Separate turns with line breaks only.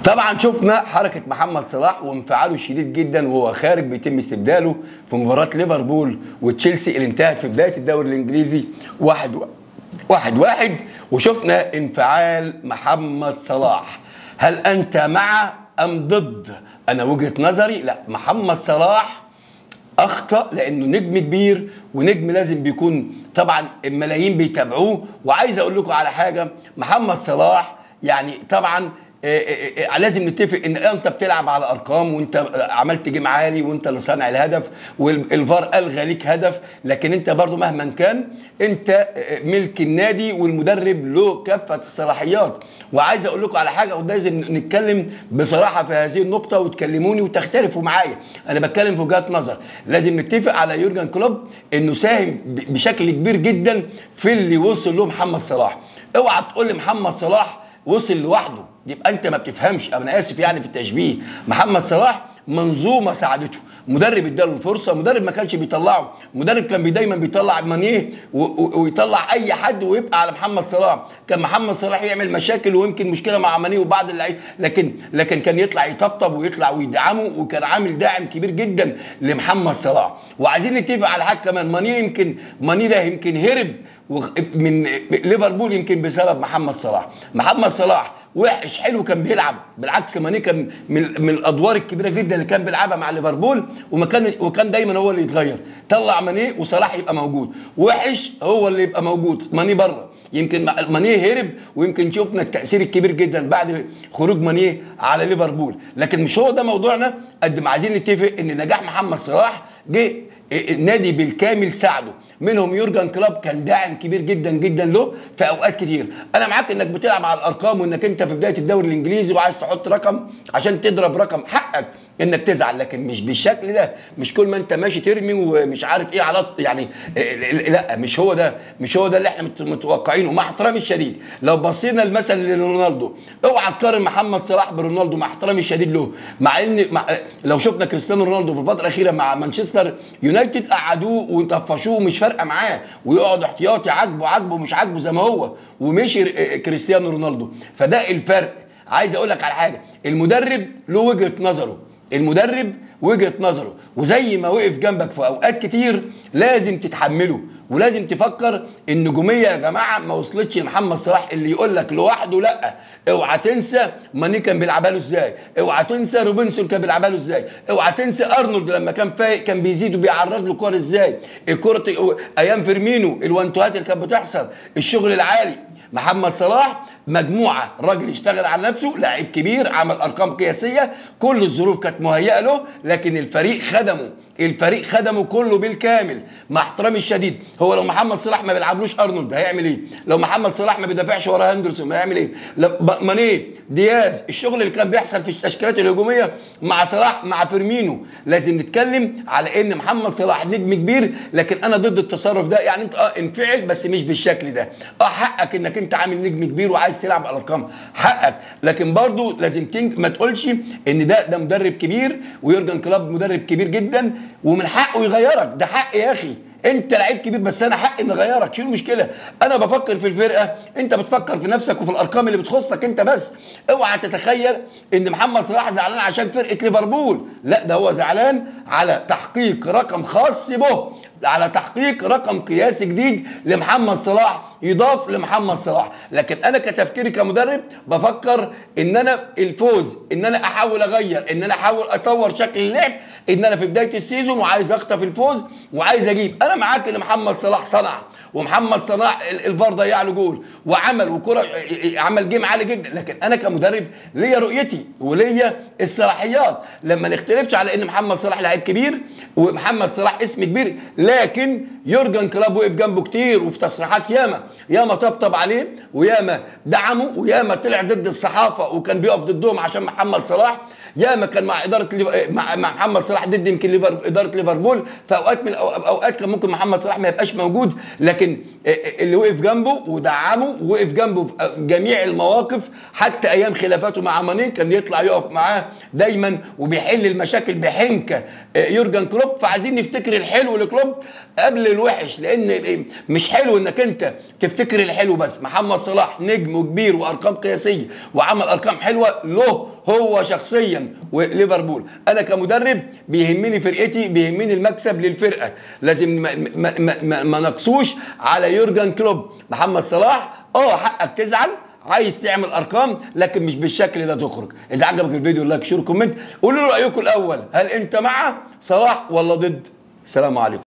طبعا شفنا حركه محمد صلاح وانفعاله الشديد جدا وهو خارج بيتم استبداله في مباراه ليفربول وتشيلسي اللي انتهت في بدايه الدوري الانجليزي واحد واحد واحد وشفنا انفعال محمد صلاح هل انت مع ام ضد انا وجهه نظري لا محمد صلاح اخطا لانه نجم كبير ونجم لازم بيكون طبعا الملايين بيتابعوه وعايز اقول لكم على حاجه محمد صلاح يعني طبعا إيه إيه إيه لازم نتفق ان انت بتلعب على ارقام وانت عملت جيم عالي وانت اللي صانع الهدف والفار الغى ليك هدف لكن انت برضو مهما كان انت ملك النادي والمدرب له كافه الصلاحيات وعايز اقول لكم على حاجه ولازم نتكلم بصراحه في هذه النقطه وتكلموني وتختلفوا معايا انا بتكلم في وجهات نظر لازم نتفق على يورجن كلوب انه ساهم بشكل كبير جدا في اللي وصل له محمد صلاح اوعى تقول لي محمد صلاح وصل لوحده يبقى انت ما بتفهمش انا اسف يعني في التشبيه محمد صلاح منظومه ساعدته مدرب اداله الفرصه مدرب ما كانش بيطلعه مدرب كان دايما بيطلع مانيه ويطلع اي حد ويبقى على محمد صلاح كان محمد صلاح يعمل مشاكل ويمكن مشكله مع مانيه وبعض اللعيبه لكن لكن كان يطلع يطبطب ويطلع ويدعمه وكان عامل داعم كبير جدا لمحمد صلاح وعايزين نتفق على حاجه كمان مانيه يمكن مانيه ده يمكن هرب من ليفربول يمكن بسبب محمد صلاح محمد صلاح وحش حلو كان بيلعب بالعكس ماني كان من, من الادوار الكبيره جدا اللي كان بيلعبها مع ليفربول وكان وكان دايما هو اللي يتغير طلع ماني وصلاح يبقى موجود وحش هو اللي يبقى موجود ماني بره يمكن ماني هرب ويمكن شفنا التاثير الكبير جدا بعد خروج ماني على ليفربول لكن مش هو ده موضوعنا قد ما عايزين نتفق ان نجاح محمد صلاح جه النادي بالكامل ساعده منهم يورجن كلوب كان داعم كبير جدا جدا له في اوقات كتير انا معاك انك بتلعب على الارقام وانك انت في بدايه الدوري الانجليزي وعايز تحط رقم عشان تضرب رقم حقك انك تزعل لكن مش بالشكل ده مش كل ما انت ماشي ترمي ومش عارف ايه على يعني لا مش هو ده مش هو ده اللي احنا متوقعينه مع احترامي الشديد لو بصينا المثل لرونالدو اوعى تقارن محمد صلاح برونالدو مع احترامي الشديد له مع ان مع لو شفنا كريستيانو رونالدو في الفتره الاخيره مع مانشستر يونايتد قعدوه وطفشوه مش فارقه معاه ويقعد احتياطي عاجبه عاجبه مش عاجبه زي ما هو ومشي كريستيانو رونالدو فده الفرق عايز اقول لك على حاجه المدرب له وجهه نظره المدرب وجهه نظره وزي ما وقف جنبك في اوقات كتير لازم تتحمله ولازم تفكر النجوميه يا جماعه ما وصلتش لمحمد صلاح اللي يقول لك لوحده لا اوعى تنسى ماني كان بيلعبها له ازاي اوعى تنسى روبنسون كان بيلعبها له ازاي اوعى تنسى ارنولد لما كان فايق كان بيزيد وبيعرض له كور ازاي الكره ايام فيرمينو الوانتوهات اللي كانت بتحصل الشغل العالي محمد صلاح مجموعه راجل اشتغل على نفسه لاعب كبير عمل ارقام قياسيه كل الظروف كانت مهيئه له لكن الفريق خدمه الفريق خدمه كله بالكامل مع احترامي الشديد هو لو محمد صلاح ما بيلعبلوش ارنولد هيعمل ايه لو محمد صلاح ما بيدافعش ورا هندرسون هيعمل ايه ماني دياز الشغل اللي كان بيحصل في التشكيلات الهجوميه مع صلاح مع فيرمينو لازم نتكلم على ان محمد صلاح نجم كبير لكن انا ضد التصرف ده يعني انت اه انفعل بس مش بالشكل ده اه حقك انك انت عامل نجم كبير وعايز تلعب على الارقام حقك لكن برضو لازم تنج ما تقولش ان ده ده مدرب كبير ويورجن كلوب مدرب كبير جدا ومن حقه يغيرك ده حق يا اخي انت لعيب كبير بس انا حقي اني اغيرك شو المشكله انا بفكر في الفرقه انت بتفكر في نفسك وفي الارقام اللي بتخصك انت بس اوعى تتخيل ان محمد صلاح زعلان عشان فرقه ليفربول لا ده هو زعلان على تحقيق رقم خاص به على تحقيق رقم قياسي جديد لمحمد صلاح يضاف لمحمد صلاح لكن انا كتفكيري كمدرب بفكر ان انا الفوز ان انا احاول اغير ان انا احاول اطور شكل اللعب ان انا في بدايه السيزون وعايز اخطف الفوز وعايز اجيب انا معاك ان محمد صلاح صنع ومحمد صلاح الفار ضيع له جول وعمل وكره عمل جيم عالي جدا لكن انا كمدرب ليا رؤيتي وليا الصلاحيات لما نختلفش على ان محمد صلاح لعيب كبير ومحمد صلاح اسم كبير لكن يورجن كلوب وقف جنبه كتير وفي تصريحات ياما ياما طبطب عليه وياما دعمه وياما طلع ضد الصحافه وكان بيقف ضدهم عشان محمد صلاح ياما كان مع اداره مع, مع محمد صلاح ضد يمكن ليفر اداره ليفربول في اوقات من اوقات كان ممكن محمد صلاح ما يبقاش موجود لكن اللي وقف جنبه ودعمه وقف جنبه في جميع المواقف حتى ايام خلافاته مع ماني كان يطلع يقف معاه دايما وبيحل المشاكل بحنكه يورجن كلوب فعايزين نفتكر الحلو لكلوب قبل الوحش لان مش حلو انك انت تفتكر الحلو بس محمد صلاح نجم وكبير وارقام قياسيه وعمل ارقام حلوه له هو شخصيا وليفربول انا كمدرب بيهمني فرقتي بيهمني المكسب للفرقه لازم ما, ما, ما, ما, ما نقصوش على يورجن كلوب محمد صلاح اه حقك تزعل عايز تعمل ارقام لكن مش بالشكل ده تخرج اذا عجبك الفيديو لايك شير كومنت قولوا لي رايكم الاول هل انت مع صلاح ولا ضد السلام عليكم